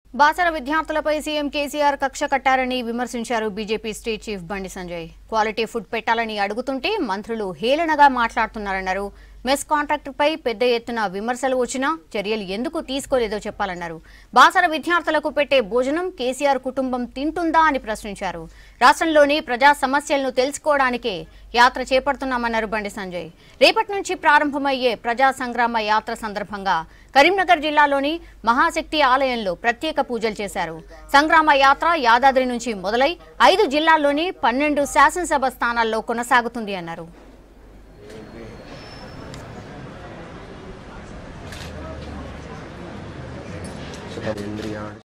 బాసర విద్యార్థులపై సీఎం కేసీఆర్ కక్ష కట్టారని విమర్శించారు బీజేపీ స్టేట్ చీఫ్ బండి సంజయ్ క్వాలిటీ ఫుడ్ పెట్టాలని అడుగుతుంటే మంత్రులు హేళనగా మాట్లాడుతున్నారన్నారు మెస్ కాంట్రాక్టుపై పెద్ద ఎత్తున విమర్శలు వచ్చినా చర్యలు ఎందుకు తీసుకోలేదో చెప్పాలన్నారు బాసర విద్యార్థులకు పెట్టే భోజనం కేసీఆర్ కుటుంబం తింటుందా అని ప్రశ్నించారు రాష్ట్రంలోని ప్రజా సమస్యలను తెలుసుకోవడానికే యాత్ర చేపడుతున్నామన్నారు బండి సంజయ్ రేపటి నుంచి ప్రారంభమయ్యే ప్రజా సంగ్రామ యాత్ర సందర్భంగా కరీంనగర్ జిల్లాలోని మహాశక్తి ఆలయంలో ప్రత్యేక పూజలు చేశారు సంగ్రామ యాత్ర యాదాద్రి నుంచి మొదలై ఐదు జిల్లాల్లోని పన్నెండు శాసనసభ స్థానాల్లో కొనసాగుతుంది అన్నారు సుఖేంద్రియాణి